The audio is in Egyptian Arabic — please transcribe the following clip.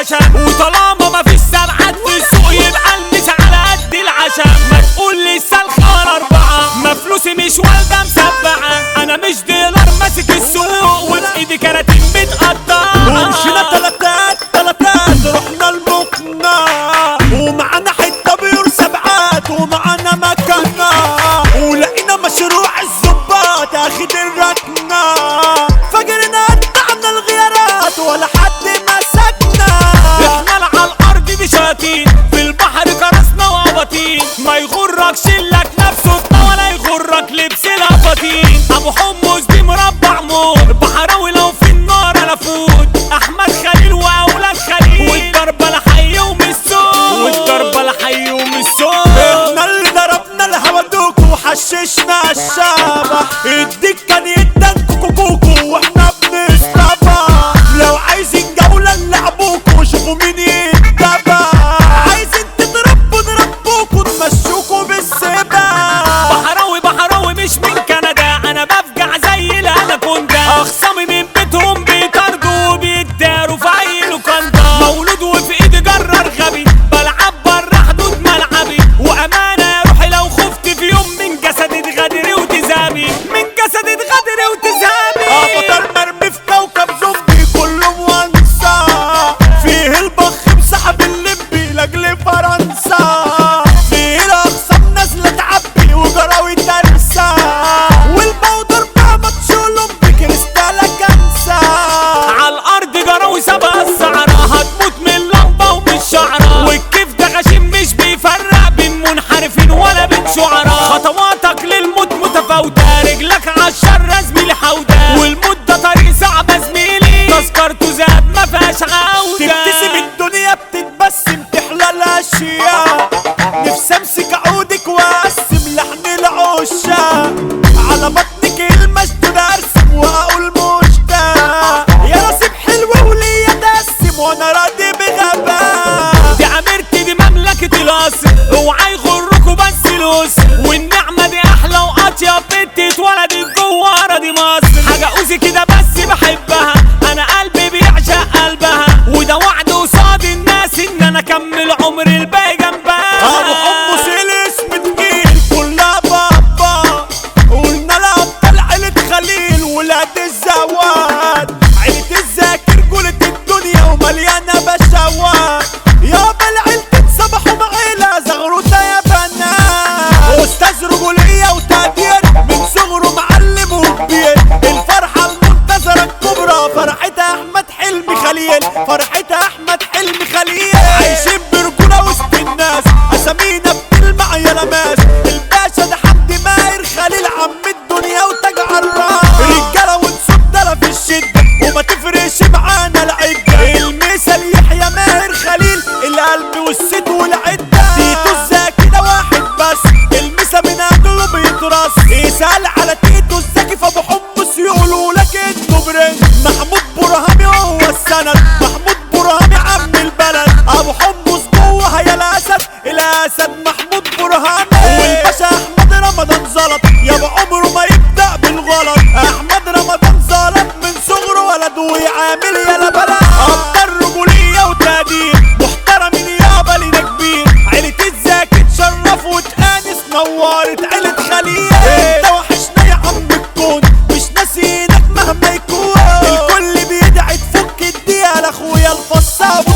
العشم وطالما مفيش سبعات في السوق يبقى المش على قد العشم ما تقول لي السلخة ولا أربعة ما فلوسي مش والدة مسبعة أنا مش ديلر ماسك السوق وفي إيدي كراتين متقطعة ومشينا تلاتات تلاتات رحنا المقنع ومعانا حتة بيور سبعات ومعانا مكاننا ولقينا مشروع الزباط اخد الركنة فجرنا قطعنا الغيارات ولا حد مسكنا احنا على الارض دي شياطين في البحر كرسنا واباطين ما يغرك شلك نفسه ولا يغرك لبس الاباطين ابو حمص دي مربع موت بحراوي لو في النار انا فوت احمد خليل واولاد خليل والضربه لحي السوق والضربه لحي السوق احنا اللي ضربنا الهودوك وحششنا الشبح الديك كان يدن كوكو كوكو واحنا بنستبع لو عايزين جولة نلعبوكوا وشوفوا مين يتبع عايزين تضربوا نربوكوا نمشوكوا بالسبع بحراوي بحراوي مش من كندا انا بفجع زي الاناكوندا اخصامي من بيتهم بيطردوا وبيداروا في اي لوكاندا مولود وفي ايدي جرار غبي بلعب بره حدود ملعبي وامانه يا روحي لو خفت في يوم من جسدي تغدري وتزامي من جسدي تغدري وتزامي افضل مرمي في كوكب زومبي كله موانسة فيه البخ بسحب اللبي لاجل فرنسا فيه الاقسام نازلة تعبي وجراوي ترسى والبودر بقى ماتش اولمبي كريستالا كنسة على الارض جراوي سبع السعرة هتموت من لمبة ومن شعرة والكيف ده غشيم مش بيفرق بين منحرفين ولا بين شعراء خطواتك للموت متفاوتة رجلك عالشر زميلي حودة والموت ده طريق صعب يا زميلي تذكرته زاد ما فيهاش عودة تبتسم الدنيا بتتبسم تحلى الاشياء نفسي امسك عودك واقسم لحن العشاق على بطنك المشدود ارسم واقول مشتاق يا نصيب حلو وليا تقسم وانا راضي بغباء دي عميرتي دي مملكة القصر اوعى يغركوا بس القصر والنعمة دي احلى واطيب بنت اتولدت جوه اراضي مصر حاجة اوزي كده بس بحبها انا قلبي بيعشق قلبها وده وعد قصاد الناس ان انا اكمل عمري الباقي جنبها ابو حمص الاسم تقيل كلها بابا قلنا الابطال عيلة خليل ولاد الزواد عيلة الذاكر قولة الدنيا ومليانة بشوات يابا العيلة تصبحوا معيلة زغروطة يا بنات استاذ رجولية وتقدير من صغره معلم وكبير الفرحة المنتظرة الكبرى فرحة احمد حلمي خليل فرحة احمد حلمي خليل عايشين برجولة وسط الناس اسامينا بتلمع يا لماس الباشا ده حمدي ماهر خليل عم الدنيا وتاج عراس رجالة ونصدرة في الشدة وما تفرقش معانا العدة المثل يحيى ماهر خليل القلب والست والعدة تيتو الزكي ده واحد بس المسا من اجله بيترص اسأل على تيتو الزكي فابو حمص يقولوا لك انتو برنس محمود برهامي هو السند محمود برهامي عم البلد ابو حمص جوه هيا الاسد الاسد محمود برهامي والباشا احمد رمضان زلط يابا عمره ما يبدا بالغلط احمد رمضان زلط من صغره ولد ويعامل يا بلد ابطال رجوليه وتقدير محترمين يابا لينا كبير عيلة الزكي تشرف وتانس نورت عيلة خليل انت وحشنا يا عم الكون مش ناسينك مهما يكون الكل بيدعي تفك الدقيقة لاخويا الفص ابو